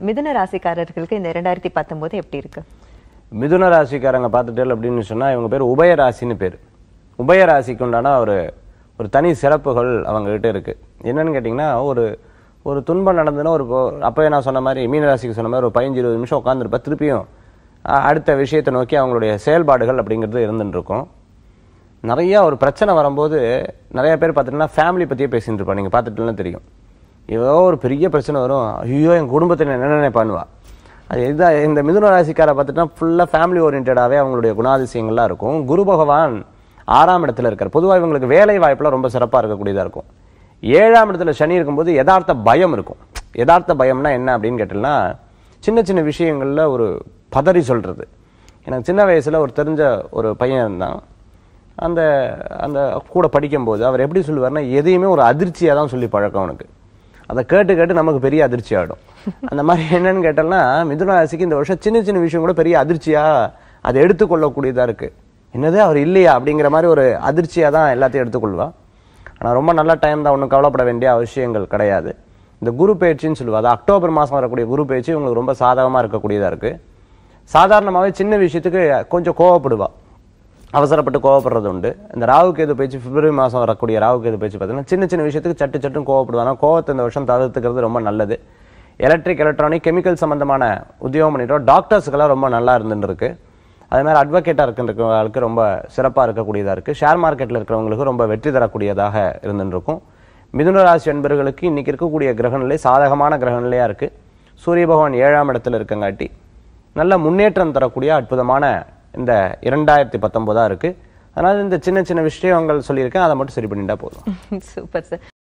மிதுன ராசிக்காரர்களுக்கு இந்த இரண்டாயிரத்தி பத்தொன்பது எப்படி இருக்கு மிதுன ராசிக்காரங்க பார்த்துட்டேன் அப்படின்னு சொன்னா இவங்க பேர் உபய ராசின்னு பேர் உபய ராசிக்கு உண்டான ஒரு ஒரு தனி சிறப்புகள் அவங்க கிட்ட இருக்கு என்னன்னு கேட்டிங்கன்னா ஒரு ஒரு துன்பம் நடந்ததுன்னா ஒரு இப்போ- அப்பவே நான் சொன்ன மாதிரி மீன ராசிக்கு சொன்ன மாதிரி ஒரு பதினஞ்சு இருபது நிமிஷம் உட்காந்துருப்பா திருப்பியும் அஹ், அடுத்த விஷயத்தை நோக்கி அவங்களுடைய செயல்பாடுகள் அப்படிங்கிறது இருந்துட்டு இருக்கும் நிறைய ஒரு பிரச்சனை வரும்போது நிறைய பேர் பார்த்துட்டீங்கன்னா ஃபேமிலி பற்றியே பேசிட்டு இருப்பா நீங்கள் பார்த்துட்டுலாம் தெரியும் ஏதோ ஒரு பெரிய பிரச்சனை வரும் ஐயோ என் குடும்பத்தில் என்ன நினைப்பானுவா அது இதுதான் இந்த மிதுன ராசிக்காரை பார்த்துட்டா ஃபுல்லாக ஃபேமிலி ஓரியன்டாகவே அவங்களுடைய குணாதிசயங்கள்லாம் இருக்கும் குரு பகவான் ஆறாம் இடத்துல இருக்கார் பொதுவாக இவங்களுக்கு வேலை வாய்ப்புலாம் ரொம்ப சிறப்பாக இருக்கக்கூடியதாக இருக்கும் ஏழாம் இடத்துல சனி இருக்கும்போது யதார்த்த பயம் இருக்கும் யதார்த்த பயம்னா என்ன அப்படின்னு கேட்டீங்கன்னா சின்ன சின்ன விஷயங்களில் ஒரு பதறி சொல்கிறது எனக்கு சின்ன வயசில் ஒரு தெரிஞ்ச ஒரு பையன் இருந்தான் அந்த அந்த கூட படிக்கும்போது அவர் எப்படி சொல்லுவார்னா எதையுமே ஒரு அதிர்ச்சியாக தான் சொல்லி பழக்கம் அவனுக்கு அதை கேட்டு கேட்டு நமக்கு பெரிய அதிர்ச்சி ஆகிடும் அந்த மாதிரி என்னன்னு கேட்டோம்னா மிதுன ராசிக்கு இந்த வருஷம் சின்ன சின்ன விஷயம் கூட பெரிய அதிர்ச்சியா அதை எடுத்துக்கொள்ளக்கூடியதா இருக்கு என்னது அவர் இல்லையா அப்படிங்கிற மாதிரி ஒரு அதிர்ச்சியா தான் எல்லாத்தையும் எடுத்துக்கொள்வா ஆனா ரொம்ப நல்ல டைம் தான் ஒன்றும் கவலைப்பட வேண்டிய அவசியங்கள் கிடையாது இந்த குரு பயிற்சின்னு சொல்லுவா அது அக்டோபர் மாசம் வரக்கூடிய குரு பயிற்சி உங்களுக்கு ரொம்ப சாதகமா இருக்கக்கூடியதா இருக்கு சாதாரணமாகவே சின்ன விஷயத்துக்கு கொஞ்சம் கோவப்படுவா அவசரப்பட்டு கோவப்படுறது உண்டு இந்த ராகு கேது பேச்சு பிப்ரவரி மாதம் வரக்கூடிய ராகு கேது பேச்சு பார்த்தீங்கன்னா சின்ன சின்ன விஷயத்துக்கு சட்டு சட்டுன்னு கோவப்படுவாங்க கோவத்தை இந்த வருஷம் தவிர்த்துக்கிறது ரொம்ப நல்லது எலக்ட்ரிக் எலக்ட்ரானிக் கெமிக்கல் சம்பந்தமான உத்தியோகம் பண்ணிட்டோம் டாக்டர்ஸுக்கெல்லாம் ரொம்ப நல்லா இருந்துட்டு இருக்கு அதே மாதிரி அட்வொகேட்டாக இருக்கிறவங்களுக்கு ரொம்ப சிறப்பாக இருக்கக்கூடியதாக இருக்குது ஷேர் மார்க்கெட்டில் இருக்கிறவங்களுக்கு ரொம்ப வெற்றி தரக்கூடியதாக இருந்துட்டு இருக்கும் மிதுன ராசி என்பவர்களுக்கு இன்னைக்கு இருக்கக்கூடிய கிரகநிலை சாதகமான கிரகநிலையாக இருக்குது சூரிய பகவான் ஏழாம் இடத்துல இருக்கங்காட்டி நல்ல முன்னேற்றம் தரக்கூடிய அற்புதமான இந்த இரண்டாயிரத்தி பத்தொன்பதா இருக்கு அதனால இந்த சின்ன சின்ன விஷயங்கள் சொல்லியிருக்கேன் அதை மட்டும் சரி பண்ணிட்டா போதும் சூப்பர் சார்